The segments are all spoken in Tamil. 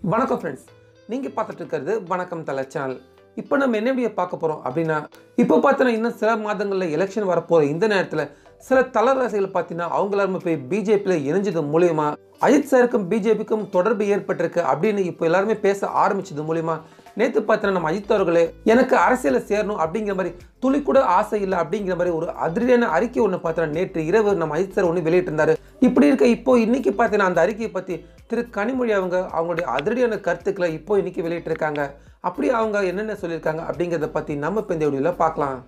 வணக்கம் ஃப்ரெண்ட்ஸ் நீங்கள் பார்த்துட்டு இருக்கிறது வணக்கம் தலை சேனல் இப்போ நம்ம என்ன வீடியோ பார்க்க போகிறோம் அப்படின்னா இப்போ பார்த்தோன்னா இன்னும் சில மாதங்களில் எலெக்ஷன் வரப்போகிற இந்த நேரத்தில் சில தளர் ரசிகர்கள் பார்த்தீங்கன்னா அவங்க எல்லாருமே போய் பிஜேபியில் இணைஞ்சது மூலியமா அஜித் சாருக்கும் பிஜேபிக்கும் தொடர்பு ஏற்பட்டிருக்கு அப்படின்னு இப்போ எல்லாருமே பேச ஆரம்பிச்சது மூலியமா நேற்று பார்த்தீங்கன்னா நம்ம அஜித் அவர்களே எனக்கு அரசியலில் சேரணும் அப்படிங்கிற மாதிரி துளி கூட ஆசை இல்லை அப்படிங்கிற மாதிரி ஒரு அதிரடியான அறிக்கை ஒன்று பார்த்தீங்கன்னா நேற்று இரவு நம்ம அஜித் சார் ஒன்று வெளியிட்டிருந்தாரு இப்படி இருக்க இப்போ இன்னைக்கு பார்த்தீங்கன்னா அந்த அறிக்கையை பற்றி திரு கனிமொழி அவங்க அவங்களுடைய அதிரடியான கருத்துக்களை இப்போ இன்னைக்கு வெளியிட்டிருக்காங்க அப்படி அவங்க என்னென்ன சொல்லியிருக்காங்க அப்படிங்கிறத பற்றி நம்ம இப்போ இந்த வீடியோவில் பார்க்கலாம்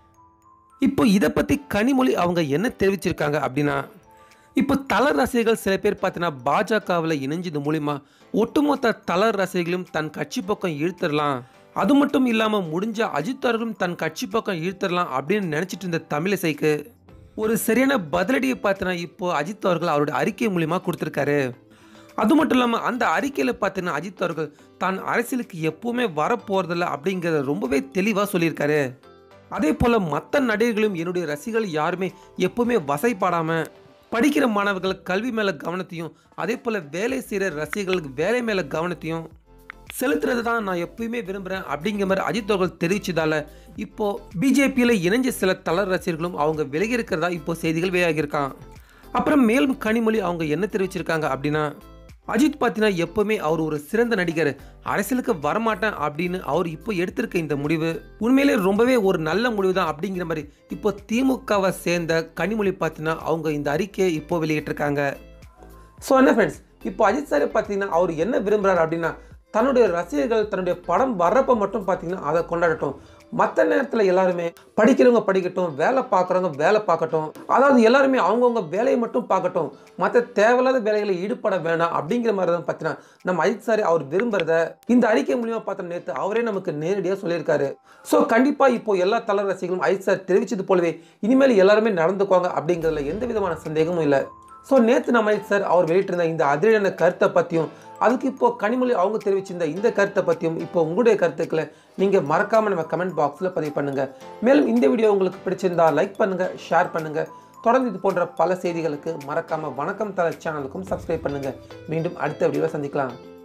இப்போ இதை பற்றி கனிமொழி அவங்க என்ன தெரிவிச்சிருக்காங்க அப்படின்னா இப்போ தலர் ரசிகர்கள் சில பேர் பார்த்தீங்கன்னா பாஜகவில் இணைஞ்சது மூலிமா ஒட்டுமொத்த தலர் ரசிகர்களும் தன் கட்சி பக்கம் இழுத்துடலாம் அது மட்டும் இல்லாமல் முடிஞ்ச அஜித் அவர்களும் தன் கட்சி பக்கம் இழுத்துடலாம் அப்படின்னு நினச்சிட்டு இருந்த தமிழிசைக்கு ஒரு சரியான பதிலடியை பார்த்தீங்கன்னா இப்போ அஜித் அவர்கள் அவருடைய அறிக்கை மூலிமா கொடுத்துருக்காரு அது மட்டும் இல்லாமல் அந்த அறிக்கையில் பார்த்தீங்கன்னா அஜித் அவர்கள் தான் அரசியலுக்கு எப்பவுமே வரப்போகிறதில்ல அப்படிங்கிறத ரொம்பவே தெளிவாக சொல்லியிருக்காரு அதே போல் மற்ற நடிகர்களும் என்னுடைய ரசிகர்கள் யாருமே எப்பவுமே வசைப்பாடாமல் படிக்கிற மாணவர்கள் கல்வி மேலே கவனத்தையும் அதே போல் வேலை செய்கிற ரசிகர்களுக்கு வேலை மேலே கவனத்தையும் செலுத்துறது தான் நான் எப்பயுமே விரும்புகிறேன் அப்படிங்கிற மாதிரி அஜித் அவர்கள் தெரிவிச்சதால இப்போ பிஜேபியில் இணைஞ்ச சில தளர் ரசிகர்களும் அவங்க விலகி இருக்கிறதா இப்போ செய்திகள் வெளியாகியிருக்கான் அப்புறம் மேலும் கனிமொழி அவங்க என்ன தெரிவிச்சிருக்காங்க அப்படின்னா அஜித் பார்த்தீங்கன்னா எப்பவுமே அவர் ஒரு சிறந்த நடிகர் அரசியலுக்கு வரமாட்டேன் அப்படின்னு அவர் இப்போ எடுத்திருக்க இந்த முடிவு உண்மையிலே ரொம்பவே ஒரு நல்ல முடிவு தான் அப்படிங்கிற மாதிரி இப்போ திமுகவை சேர்ந்த கனிமொழி பார்த்தீங்கன்னா அவங்க இந்த அறிக்கையை இப்போ வெளியிட்டிருக்காங்க ஸோ என்ன ஃப்ரெண்ட்ஸ் இப்போ அஜித் சாரை பார்த்தீங்கன்னா அவர் என்ன விரும்புகிறார் அப்படின்னா தன்னுடைய ரசிகர்கள் தன்னுடைய படம் வர்றப்ப மட்டும் பார்த்தீங்கன்னா அதை கொண்டாடட்டும் மற்ற நேரத்தில் எல்லாருமே படிக்கிறவங்க படிக்கட்டும் வேலை பார்க்குறவங்க வேலை பார்க்கட்டும் அதாவது எல்லாருமே அவங்கவுங்க வேலையை மட்டும் பார்க்கட்டும் மற்ற தேவையில்லாத வேலைகளை ஈடுபட வேணாம் அப்படிங்கிற மாதிரி தான் பார்த்தீங்கன்னா நம்ம அஜித் சார் அவர் விரும்புறத இந்த அறிக்கை மூலியமாக பார்த்த நேற்று அவரே நமக்கு நேரடியாக சொல்லியிருக்காரு ஸோ கண்டிப்பாக இப்போ எல்லா தளர் ரசிகர்களும் அஜித் சார் தெரிவிச்சது போலவே இனிமேல் எல்லாருமே நடந்துக்குவாங்க அப்படிங்கிறதுல எந்த விதமான சந்தேகமும் இல்லை ஸோ நேற்று நம்ம அஜித் சார் அவர் வெளியிட்டிருந்த இந்த அதிரடியான கருத்தை பற்றியும் அதுக்கு இப்போ கனிமொழி அவங்க தெரிவிச்சிருந்த இந்த கருத்தை பற்றியும் இப்போ உங்களுடைய கருத்துக்களை நீங்கள் மறக்காமல் நம்ம கமெண்ட் பாக்ஸில் பதிவு பண்ணுங்கள் மேலும் இந்த வீடியோ உங்களுக்கு பிடிச்சிருந்தா லைக் பண்ணுங்கள் ஷேர் பண்ணுங்கள் தொடர்ந்து இது போன்ற பல செய்திகளுக்கு மறக்காமல் வணக்கம் தலை சேனலுக்கும் சப்ஸ்கிரைப் பண்ணுங்கள் மீண்டும் அடுத்த வீடியோவில் சந்திக்கலாம்